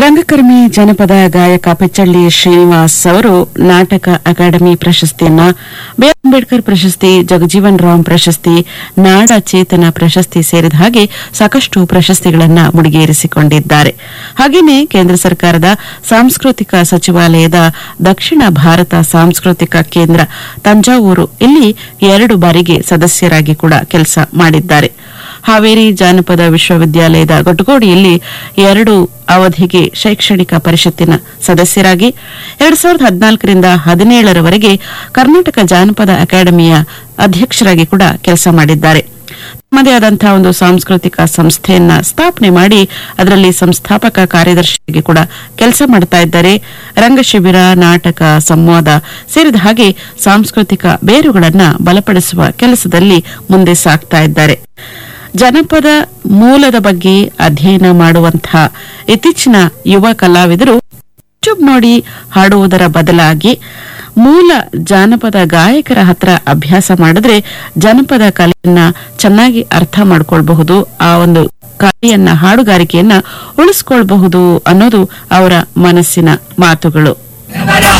ರಂಗಕರ್ಮಿ ಜನಪದ ಗಾಯಕ ಪೆಚ್ಚಳ್ಳಿ ಶ್ರೀನಿವಾಸ್ ಅವರು ನಾಟಕ ಅಕಾಡೆಮಿ ಪ್ರಶಸ್ತಿಯನ್ನ ಬಿ ಆರ್ ಅಂಬೇಡ್ಕರ್ ಪ್ರಶಸ್ತಿ ಜಗಜೀವನ್ ರಾಮ್ ಪ್ರಶಸ್ತಿ ನಾಡ ಚೇತನ ಪ್ರಶಸ್ತಿ ಸೇರಿದ ಹಾಗೆ ಸಾಕಷ್ಟು ಪ್ರಶಸ್ತಿಗಳನ್ನ ಮುಡಿಗೇರಿಸಿಕೊಂಡಿದ್ದಾರೆ ಹಾಗೆಯೇ ಕೇಂದ್ರ ಸರ್ಕಾರದ ಸಾಂಸ್ಕೃತಿಕ ಸಚಿವಾಲಯದ ದಕ್ಷಿಣ ಭಾರತ ಸಾಂಸ್ಕೃತಿಕ ಕೇಂದ್ರ ತಂಜಾವೂರು ಇಲ್ಲಿ ಎರಡು ಬಾರಿಗೆ ಸದಸ್ಯರಾಗಿ ಕೂಡ ಕೆಲಸ ಮಾಡಿದ್ದಾರೆ ಹಾವೇರಿ ಜಾನಪದ ವಿಶ್ವವಿದ್ಯಾಲಯದ ಗೊಟ್ಟಗೋಡಿಯಲ್ಲಿ ಎರಡು ಅವಧಿಗೆ ಶೈಕ್ಷಣಿಕ ಪರಿಷತ್ತಿನ ಸದಸ್ಯರಾಗಿ ಎರಡ್ ಸಾವಿರದ ಹದಿನಾಲ್ಕರಿಂದ ಹದಿನೇಳರವರೆಗೆ ಕರ್ನಾಟಕ ಜಾನಪದ ಅಕಾಡೆಮಿಯ ಅಧ್ಯಕ್ಷರಾಗಿ ಕೂಡ ಕೆಲಸ ಮಾಡಿದ್ದಾರೆ ತಮ್ಮದೇ ಆದಂತಹ ಒಂದು ಸಾಂಸ್ಕೃತಿಕ ಸಂಸ್ಥೆಯನ್ನ ಸ್ಥಾಪನೆ ಮಾಡಿ ಅದರಲ್ಲಿ ಸಂಸ್ಥಾಪಕ ಕಾರ್ಯದರ್ಶಿಯಾಗಿ ಕೂಡ ಕೆಲಸ ಮಾಡ್ತಾ ಇದ್ದಾರೆ ರಂಗಶಿಬಿರ ನಾಟಕ ಸಂವಾದ ಸೇರಿದ ಹಾಗೆ ಸಾಂಸ್ಕೃತಿಕ ಬೇರುಗಳನ್ನ ಬಲಪಡಿಸುವ ಕೆಲಸದಲ್ಲಿ ಮುಂದೆ ಸಾಗ್ತಾ ಇದ್ದಾರೆ ಜನಪದ ಮೂಲದ ಬಗ್ಗೆ ಅಧ್ಯಯನ ಮಾಡುವಂತಹ ಇತ್ತೀಚಿನ ಯುವ ಕಲಾವಿದರು ಯೂಟ್ಯೂಬ್ ನೋಡಿ ಹಾಡುವುದರ ಬದಲಾಗಿ ಮೂಲ ಜಾನಪದ ಗಾಯಕರ ಹತ್ರ ಅಭ್ಯಾಸ ಮಾಡಿದ್ರೆ ಜನಪದ ಕಲೆಯನ್ನ ಚೆನ್ನಾಗಿ ಅರ್ಥ ಮಾಡ್ಕೊಳ್ಬಹುದು ಆ ಒಂದು ಕಲೆಯನ್ನ ಹಾಡುಗಾರಿಕೆಯನ್ನ ಉಳಿಸ್ಕೊಳ್ಬಹುದು ಅನ್ನೋದು ಅವರ ಮನಸ್ಸಿನ ಮಾತುಗಳು